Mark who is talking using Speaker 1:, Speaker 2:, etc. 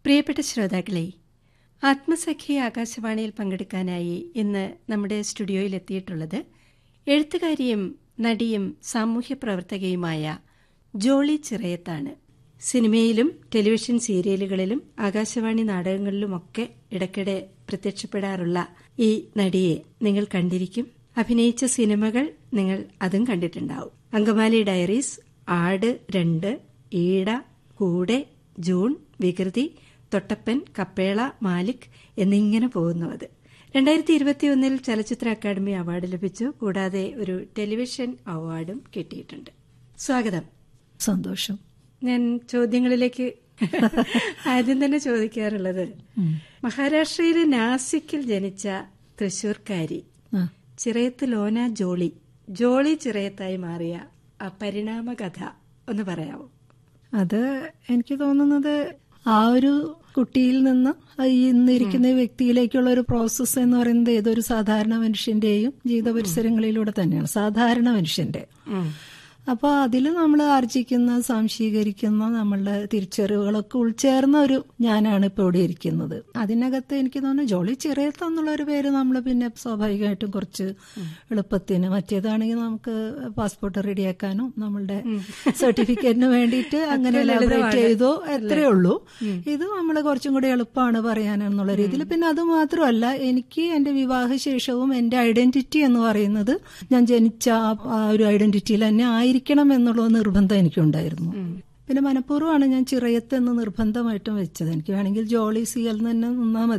Speaker 1: പ്രിയപ്പെട്ട ശ്രോതാക്കളെ ആത്മസഖി ആകാശവാണിയിൽ പങ്കെടുക്കാനായി ഇന്ന് നമ്മുടെ സ്റ്റുഡിയോയിൽ എത്തിയിട്ടുള്ളത് എഴുത്തുകാരിയും നടിയും സാമൂഹ്യ പ്രവർത്തകയുമായ ജോളി ചിറയത്താണ് സിനിമയിലും ടെലിവിഷൻ സീരിയലുകളിലും ആകാശവാണി നാടകങ്ങളിലുമൊക്കെ ഇടയ്ക്കിടെ പ്രത്യക്ഷപ്പെടാറുള്ള ഈ നടിയെ നിങ്ങൾ കണ്ടിരിക്കും അഭിനയിച്ച സിനിമകൾ നിങ്ങൾ അതും കണ്ടിട്ടുണ്ടാവും അങ്കമാലി ഡയറീസ് ആട് രണ്ട് ഈട കൂടെ ജൂൺ വികൃതി തൊട്ടപ്പൻ കപ്പേള മാലിക് എന്നിങ്ങനെ പോകുന്നു അത് രണ്ടായിരത്തി ഇരുപത്തിയൊന്നിൽ ചലച്ചിത്ര അക്കാദമി അവാർഡ് ലഭിച്ചു കൂടാതെ ഒരു ടെലിവിഷൻ അവാർഡും കിട്ടിയിട്ടുണ്ട് സ്വാഗതം
Speaker 2: സന്തോഷം
Speaker 1: ഞാൻ ചോദ്യങ്ങളിലേക്ക് ആദ്യം തന്നെ ചോദിക്കാറുള്ളത് മഹാരാഷ്ട്രയിലെ നാസിക്കിൽ ജനിച്ച തൃശൂർക്കാരി
Speaker 2: ആ,
Speaker 1: ചിറയത്ത് ലോന ജോളി ജോളി ചിറയത്തായി മാറിയ ആ പരിണാമ കഥ ഒന്ന് പറയാമോ
Speaker 2: അത് എനിക്ക് തോന്നുന്നത് ആ ഒരു കുട്ടിയിൽ നിന്ന് ഈ ഇന്നിരിക്കുന്ന വ്യക്തിയിലേക്കുള്ള ഒരു പ്രോസസ്സ് എന്ന് പറയുന്നത് ഏതൊരു സാധാരണ മനുഷ്യന്റെയും ജീവിത പരിസരങ്ങളിലൂടെ തന്നെയാണ് സാധാരണ മനുഷ്യന്റെ അപ്പോൾ അതിൽ നമ്മൾ ആർജിക്കുന്ന സംശീകരിക്കുന്ന നമ്മളുടെ തിരിച്ചറിവുകളൊക്കെ ഉൾച്ചേർന്ന ഒരു ഞാനാണ് ഇപ്പോൾ ഇവിടെ ഇരിക്കുന്നത് അതിനകത്ത് എനിക്ക് തോന്നുന്നു ജോളി ചിറയത്ത് എന്നുള്ള ഒരു പേര് നമ്മൾ പിന്നെ സ്വാഭാവികമായിട്ടും കുറച്ച് എളുപ്പത്തിന് മറ്റേതാണെങ്കിൽ നമുക്ക് പാസ്പോർട്ട് റെഡിയാക്കാനോ നമ്മളുടെ സർട്ടിഫിക്കറ്റിന് വേണ്ടിയിട്ട് അങ്ങനെ ലാബറേറ്റ് ചെയ്തോ എത്രയേ ഉള്ളൂ ഇത് നമ്മൾ കുറച്ചും കൂടി എളുപ്പമാണ് പറയാനെന്നുള്ള രീതിയിൽ പിന്നെ അത് മാത്രമല്ല എനിക്ക് എന്റെ വിവാഹശേഷവും എന്റെ ഐഡന്റിറ്റി എന്ന് പറയുന്നത് ഞാൻ ജനിച്ച ആ- ആ ഒരു ഐഡന്റിറ്റിയിൽ തന്നെ ആയിരിക്കണം എന്നുള്ള നിർബന്ധം എനിക്കുണ്ടായിരുന്നു പിന്നെ മനഃപൂർവ്വമാണ് ഞാൻ ചിറയത്ത് എന്ന് നിർബന്ധമായിട്ടും വെച്ചത് എനിക്ക് വേണമെങ്കിൽ ജോളി സി എന്ന് തന്നെ നിന്നാൽ മതി